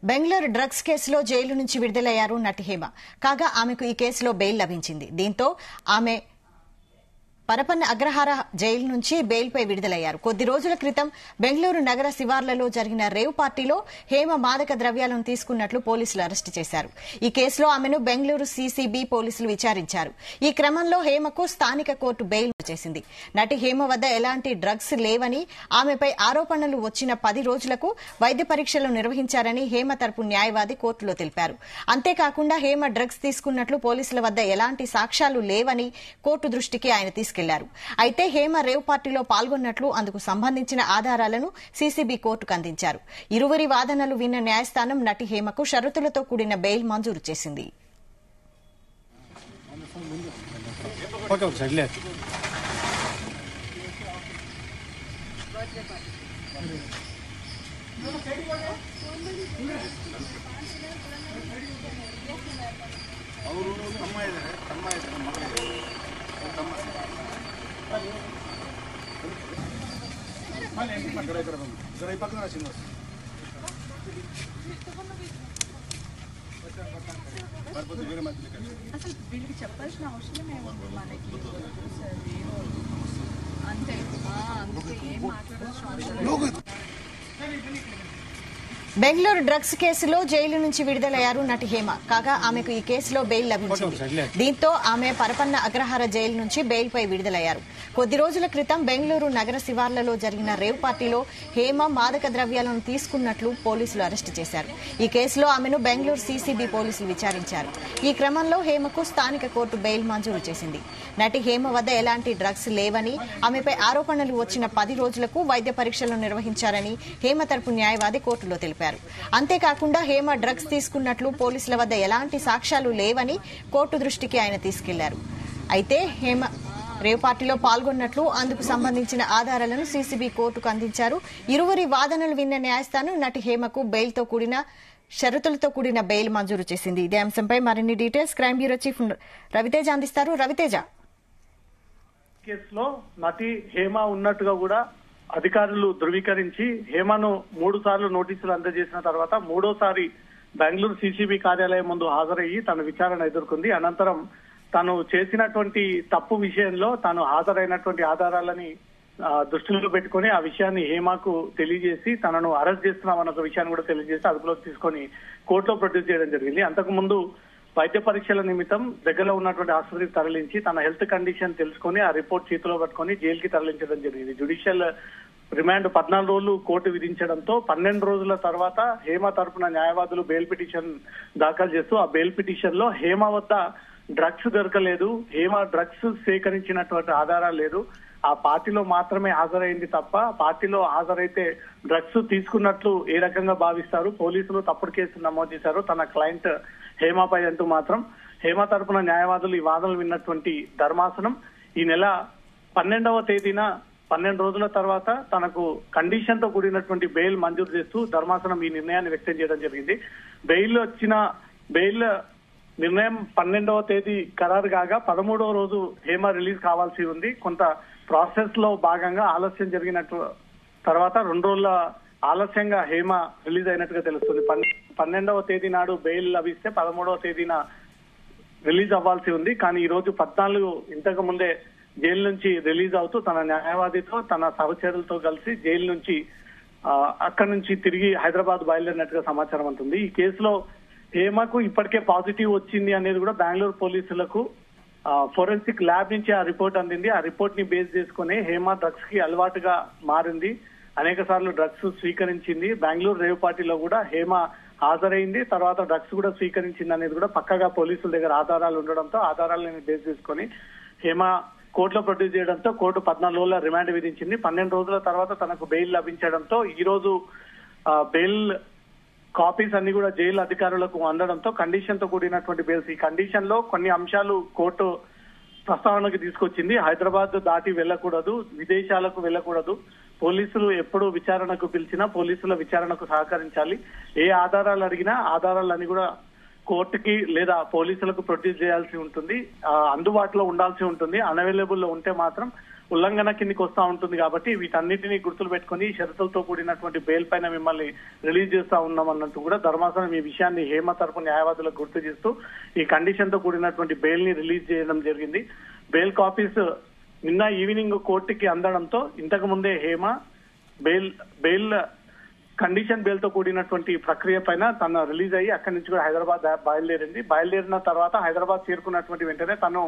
Bengaluru drugs కేసులో jail నుంచి విడుదలయ్యారు నటి హేమ కాగా ఆమెకు ఈ కేసులో బెయిల్ లభించింది దీంతో ఆమె పరపన్న అగ్రహార జైలు నుంచి బెయిల్పై విడుదలయ్యారు కొద్ది రోజుల క్రితం బెంగళూరు నగర శివార్లలో జరిగిన రేవ్ పార్టీలో హేమ మాదక ద్రవ్యాలను తీసుకున్నట్లు పోలీసులు అరెస్టు చేశారు ఈ కేసులో ఆమెను బెంగళూరు సీసీబీ పోలీసులు విచారించారు ఈ క్రమంలో హేమకు స్థానిక కోర్టు బెయిల్ చేసింది నటి హేమ వద్ద ఎలాంటి డ్రగ్స్ లేవని ఆమెపై ఆరోపణలు వచ్చిన పది రోజులకు వైద్య పరీక్షలు నిర్వహించారని హేమ తరపు న్యాయవాది కోర్టులో తెలిపారు అంతేకాకుండా హేమ డ్రగ్స్ తీసుకున్నట్లు పోలీసుల వద్ద ఎలాంటి సాక్ష్యాలు లేవని కోర్టు దృష్టికి ఆయన తీసుకెళ్లారు అయితే హేమ రేవ్ పార్టీలో పాల్గొన్నట్లు అందుకు సంబంధించిన ఆధారాలను సీసీబీ కోర్టుకు అందించారు ఇరువురి వాదనలు విన్న న్యాయస్థానం నటి హేమకు షరతులతో కూడిన బెయిల్ మంజూరు చేసింది ఓకే ఒక సైడ్ లేదు ఇక్కడ ఈ పక్కన శ్రీనివాస్ లేకపోతే వేరే మధ్యలో కలిసి అసలు వీళ్ళకి చెప్పాల్సిన అవసరం ఏముంది మనకి వద్దు సార్ ఏమో అంతే ఆ, అంతే ఏం మాట్లాడాల్సిన అవసరం బెంగళూరు డ్రగ్స్ కేసులో జైలు నుంచి విడుదలయ్యారు నటి హేమ కాగా ఆమెకు ఈ కేసులో బెయిల్ లభించింది దీంతో ఆమె పరపన్న అగ్రహార జైలు నుంచి బెయిల్పై విడుదలయ్యారు కొద్ది రోజుల క్రితం బెంగళూరు నగర శివార్లలో జరిగిన రేవ్ పార్టీలో హేమ మాదక ద్రవ్యాలను తీసుకున్నట్లు పోలీసులు అరెస్టు చేశారు ఈ కేసులో ఆమెను బెంగళూరు సీసీబీ పోలీసులు విచారించారు ఈ క్రమంలో హేమకు స్థానిక కోర్టు బెయిల్ మంజూరు చేసింది నటి హేమ వద్ద ఎలాంటి డ్రగ్స్ లేవని ఆమెపై ఆరోపణలు వచ్చిన పది రోజులకు వైద్య పరీక్షలు నిర్వహించారని హేమ తరపు న్యాయవాది కోర్టులో తెలిపారు అంతేకాకుండా హేమ డ్రగ్స్ తీసుకున్నట్లు పోలీసుల వద్ద ఎలాంటి సాక్ష్యాలు లేవని కోర్టు దృష్టికి ఆయన తీసుకెళ్లారు అయితే హేమ రేవ్ పార్టీలో పాల్గొన్నట్లు అందుకు సంబంధించిన ఆధారాలను సీసీబీ కోర్టుకు అందించారు ఇరువురి వాదనలు విన్న న్యాయస్థానం నటి హేమకు బెయిల్తో కూడిన షరతులతో కూడిన బెయిల్ మంజూరు చేసింది ఇదే అంశంపై మరిన్ని details crime bureau chief Raviteja అందిస్తారు రవితేజ కేసులో నటి హేమ ఉన్నట్టుగా కూడా అధికారులు ధృవీకరించి హేమను మూడు సార్లు నోటీసులు అందజేసిన తర్వాత మూడోసారి బెంగళూరు సీసీబీ కార్యాలయం ముందు హాజరయ్యి తన విచారణ ఎదుర్కొంది అనంతరం తను చేసినటువంటి తప్పు విషయంలో తాను హాజరైనటువంటి ఆధారాలని ఆ, దృష్టిలో పెట్టుకొని ఆ విషయాన్ని హేమకు తెలియజేసి తనను అరెస్ట్ చేస్తున్నామన్న ఒక విషయాన్ని కూడా తెలియజేసి అదుపులోకి తీసుకొని కోర్టులో ప్రొడ్యూస్ చేయడం జరిగింది అంతకు ముందు వైద్య పరీక్షల నిమిత్తం దగ్గరలో ఉన్నటువంటి ఆసుపత్రికి తరలించి తన హెల్త్ కండిషన్ తెలుసుకొని ఆ రిపోర్ట్ చేతిలో పట్టుకొని జైలుకి తరలించడం జరిగింది జుడిషియల్ రిమాండ్ పద్నాలుగు రోజులు కోర్టు విధించడంతో పన్నెండు రోజుల తర్వాత హేమ తరపున న్యాయవాదులు బెయిల్ పిటిషన్ దాఖలు చేస్తూ ఆ బెయిల్ పిటిషన్ లో హేమ వద్ద డ్రగ్స్ దొరకలేదు హేమ డ్రగ్స్ సేకరించినటువంటి ఆధారాలు లేదు ఆ పార్టీలో మాత్రమే హాజరైంది తప్ప పార్టీలో హాజరైతే డ్రగ్స్ తీసుకున్నట్లు ఏ రకంగా భావిస్తారు పోలీసులు తప్పుడు కేసు నమోదు చేశారు తన క్లయింట్ హేమపై అంటూ మాత్రం హేమ తరపున న్యాయవాదులు ఈ వాదనలు విన్నటువంటి ధర్మాసనం ఈ నెల పన్నెండవ తేదీన పన్నెండు రోజుల తర్వాత తనకు కండిషన్ తో కూడినటువంటి బెయిల్ మంజూరు చేస్తూ ధర్మాసనం ఈ నిర్ణయాన్ని వ్యక్తం చేయడం జరిగింది బెయిల్ వచ్చిన బెయిల్ నిర్ణయం పన్నెండవ తేదీ ఖరారు కాగా పదమూడవ రోజు హేమ రిలీజ్ కావాల్సి ఉంది కొంత ప్రాసెస్ లో భాగంగా ఆలస్యం జరిగినట్టు తర్వాత రెండు రోజుల ఆలస్యంగా హేమ రిలీజ్ అయినట్టుగా తెలుస్తుంది పన్నె- పన్నెండవ తేదీ నాడు బెయిల్ లభిస్తే పదమూడవ తేదీన రిలీజ్ అవ్వాల్సి ఉంది కానీ ఈ రోజు పద్నాలుగు ఇంతకు ముందే జైలు నుంచి రిలీజ్ అవుతూ తన న్యాయవాదితో తన సహచరులతో కలిసి జైలు నుంచి ఆ, అక్కడి నుంచి తిరిగి హైదరాబాద్ బయలుదేరినట్టుగా సమాచారం ఉంటుంది ఈ కేసులో హేమకు ఇప్పటికే పాజిటివ్ వచ్చింది అనేది కూడా బెంగళూరు పోలీసులకు ఫోరెన్సిక్ ల్యాబ్ నుంచి ఆ రిపోర్ట్ అందింది ఆ రిపోర్ట్ ని బేస్ చేసుకుని హేమ డ్రగ్స్ కి అలవాటుగా మారింది అనేక సార్లు డ్రగ్స్ స్వీకరించింది బెంగళూరు రేవ్ పార్టీలో కూడా హేమ హాజరైంది తర్వాత డ్రగ్స్ కూడా స్వీకరించింది అనేది కూడా పక్కగా పోలీసుల దగ్గర ఆధారాలు ఉండడంతో ఆధారాలను బేస్ చేసుకొని హేమ కోర్టులో ప్రొడ్యూస్ చేయడంతో కోర్టు పద్నాలుగు రోజుల రిమాండ్ విధించింది పన్నెండు రోజుల తర్వాత తనకు బెయిల్ లభించడంతో ఈ రోజు ఆ, బెయిల్ కాపీస్ అన్ని కూడా జైలు అధికారులకు అందడంతో కండిషన్ తో కూడినటువంటి బెయిల్స్ ఈ కండిషన్ లో కొన్ని అంశాలు కోర్టు ప్రస్తావనకు తీసుకొచ్చింది హైదరాబాద్ దాటి వెళ్ళకూడదు విదేశాలకు వెళ్ళకూడదు పోలీసులు ఎప్పుడు విచారణకు పిలిచినా పోలీసుల విచారణకు సహకరించాలి ఏ ఆధారాలు అడిగినా ఆధారాలన్నీ కూడా కోర్టుకి లేదా పోలీసులకు ప్రొడ్యూస్ చేయాల్సి ఉంటుంది ఆ, అందుబాటులో ఉండాల్సి ఉంటుంది అన్అవైలబుల్ లో ఉంటే మాత్రం ఉల్లంఘన కిందికి వస్తా ఉంటుంది కాబట్టి వీటన్నిటిని గుర్తులు పెట్టుకుని షరతులతో కూడినటువంటి బెయిల్ పైన మిమ్మల్ని రిలీజ్ చేస్తా ఉన్నాం అన్నట్టు కూడా ధర్మాసనం ఈ విషయాన్ని హేమ తరపు న్యాయవాదులకు గుర్తు చేస్తూ ఈ కండిషన్ తో కూడినటువంటి బెయిల్ ని రిలీజ్ చేయడం జరిగింది బెయిల్ కాపీస్ నిన్న ఈవినింగ్ కోర్టుకి అందడంతో ఇంతకు ముందే Hema bail bail condition bail తో కూడినటువంటి ప్రక్రియ పైన తను రిలీజ్ అయ్యి అక్కడి నుంచి కూడా హైదరాబాద్ బయలుదేరింది బయలుదేరిన తర్వాత హైదరాబాద్ చేరుకున్నటువంటి వెంటనే తను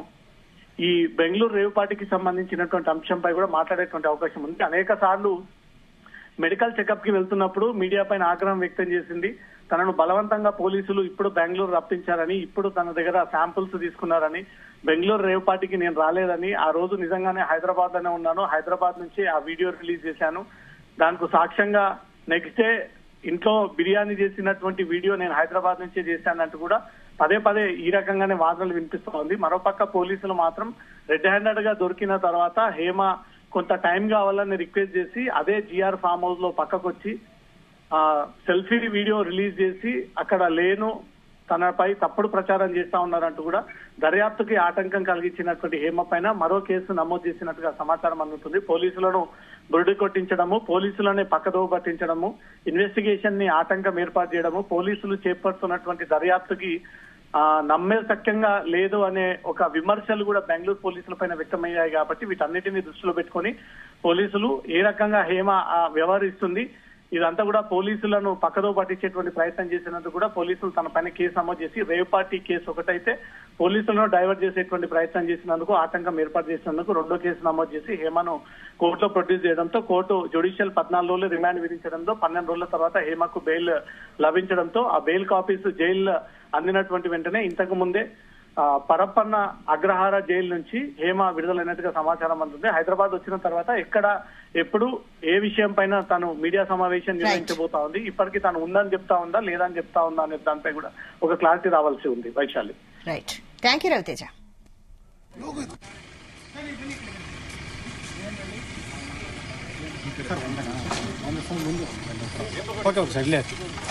ఈ బెంగళూరు రేవు పార్టీకి సంబంధించినటువంటి అంశంపై కూడా మాట్లాడేటువంటి అవకాశం ఉంది అనేక సార్లు మెడికల్ చెకప్ కి వెళ్తున్నప్పుడు మీడియా పైన ఆగ్రహం వ్యక్తం చేసింది తనను బలవంతంగా పోలీసులు ఇప్పుడు బెంగళూరు రప్పించారని ఇప్పుడు తన దగ్గర శాంపుల్స్ తీసుకున్నారని బెంగళూరు రేవ్ పార్టీకి నేను రాలేదని ఆ రోజు నిజంగానే హైదరాబాద్ లోనే ఉన్నాను హైదరాబాద్ నుంచి ఆ వీడియో రిలీజ్ చేశాను దానికి సాక్ష్యంగా నెక్స్ట్ డే ఇంట్లో బిర్యానీ చేసినటువంటి వీడియో నేను హైదరాబాద్ నుంచే చేశానంటూ కూడా పదే పదే ఈ రకంగానే వాదనలు వినిపిస్తోంది మరోపక్క పోలీసులు మాత్రం రెడ్ హ్యాండెడ్ గా దొరికిన తర్వాత హేమ కొంత టైం కావాలని రిక్వెస్ట్ చేసి అదే జిఆర్ ఫామ్ హౌస్ లో పక్కకొచ్చి ఆ సెల్ఫీ వీడియో రిలీజ్ చేసి అక్కడ లేను తనపై తప్పుడు ప్రచారం చేస్తా ఉన్నారంటూ కూడా దర్యాప్తుకి ఆటంకం కలిగించినటువంటి హేమ పైన మరో కేసు నమోదు చేసినట్టుగా సమాచారం అందుతుంది పోలీసులను బురుడి కొట్టించడము పోలీసులనే పక్కదోవ పట్టించడము ఇన్వెస్టిగేషన్ ని ఆటంకం ఏర్పాటు చేయడము పోలీసులు చేపడుతున్నటువంటి దర్యాప్తుకి ఆ నమ్మే సఖ్యంగా లేదు అనే ఒక విమర్శలు కూడా బెంగళూరు పోలీసుల పైన వ్యక్తమయ్యాయి కాబట్టి వీటన్నిటిని దృష్టిలో పెట్టుకొని పోలీసులు ఏ రకంగా హేమ ఆ, వ్యవహరిస్తుంది ఇదంతా కూడా పోలీసులను పక్కదో పట్టించేటువంటి ప్రయత్నం చేసినందుకు కూడా పోలీసులు తన పైన కేసు నమోదు చేసి రేవ్ పార్టీ కేసు ఒకటైతే పోలీసులను డైవర్ట్ చేసేటువంటి ప్రయత్నం చేసినందుకు ఆటంకం ఏర్పాటు చేసినందుకు రెండో కేసు నమోదు చేసి హేమను కోర్టులో ప్రొడ్యూస్ చేయడంతో కోర్టు జ్యుడిషియల్ పద్నాలుగు రోజులు రిమాండ్ విధించడంతో పన్నెండు రోజుల తర్వాత హేమకు బెయిల్ లభించడంతో ఆ బెయిల్ కాపీస్ జైలు అందినటువంటి వెంటనే ఇంతకు ముందే ఆ, పరప్పన్న అగ్రహార జైలు నుంచి హేమ విడుదలైనట్టుగా సమాచారం అందుతుంది హైదరాబాద్ వచ్చిన తర్వాత ఎక్కడ ఎప్పుడు ఏ విషయం పైన తను మీడియా సమావేశం నిర్వహించబోతా ఉంది ఇప్పటికీ తను ఉందని చెప్తా ఉందా లేదా అని చెప్తా ఉందా అనే దానిపై కూడా ఒక క్లారిటీ రావాల్సి ఉంది Vaishali right thank you Raviteja okay ఒక సైడ్ లేదు